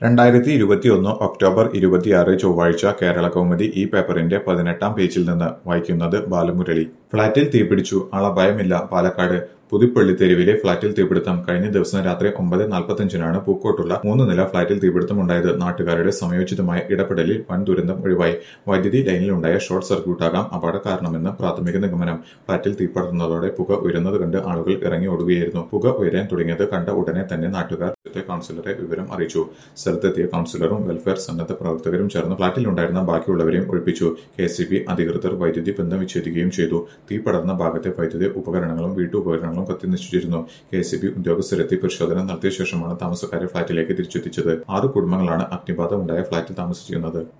രണ്ടായിരത്തി ഇരുപത്തിയൊന്ന് ഒക്ടോബർ ഇരുപത്തിയാറ് ചൊവ്വാഴ്ച കേരള കൗമുദി ഈ പേപ്പറിന്റെ പതിനെട്ടാം പേജിൽ നിന്ന് വായിക്കുന്നത് ബാലമുരളി ഫ്ളാറ്റിൽ തീപിടിച്ചു ആളപായമില്ല പാലക്കാട് പുതുപ്പള്ളി തെരുവിലെ ഫ്ളാറ്റിൽ തീപിടുത്തം കഴിഞ്ഞ ദിവസം രാത്രി ഒമ്പത് നാൽപ്പത്തഞ്ചിനാണ് പൂക്കോട്ടുള്ള മൂന്ന് നില ഫ്ളാറ്റിൽ തീപിടുത്തമുണ്ടായത് നാട്ടുകാരുടെ സമയോചിതമായ ഇടപെടലിൽ വൻ ദുരന്തം ഒഴിവായി വൈദ്യുതി ലൈനിലുണ്ടായ ഷോർട്ട് സർക്യൂട്ടാകാം അപകട കാരണമെന്ന് പ്രാഥമിക നിഗമനം ഫ്ളാറ്റിൽ തീപടർന്നതോടെ പുക ഉയരുന്നത് കണ്ട് ആളുകൾ ഇറങ്ങി ഓടുകയായിരുന്നു പുക ഉയരാൻ തുടങ്ങിയത് കണ്ട ഉടനെ തന്നെ നാട്ടുകാർ ഇവിടുത്തെ കൌൺസിലറെ വിവരം അറിയിച്ചു സ്ഥലത്തെത്തിയ കൌൺസിലറും വെൽഫെയർ സന്നദ്ധ പ്രവർത്തകരും ചേർന്ന് ഫ്ളാറ്റിലുണ്ടായിരുന്ന ബാക്കിയുള്ളവരെയും ഒഴിപ്പിച്ചു കെ സി ബി അധികൃതർ വൈദ്യുതി ബന്ധം വിച്ഛേദിക്കുകയും ചെയ്തു തീ പടർന്ന ഭാഗത്തെ വൈദ്യുതി ഉപകരണങ്ങളും വീട്ടുപകരണങ്ങളും കത്തി നശിച്ചിരുന്നു കെ സി ബി ഉദ്യോഗസ്ഥരെത്തി പരിശോധന നടത്തിയ ശേഷമാണ് താമസക്കാരെ ഫ്ളാറ്റിലേക്ക് തിരിച്ചെത്തിച്ചത് ആറ് കുടുംബങ്ങളാണ് അഗ്നിബാധ ഉണ്ടായ ഫ്ളാറ്റിൽ താമസിച്ചിരുന്നത്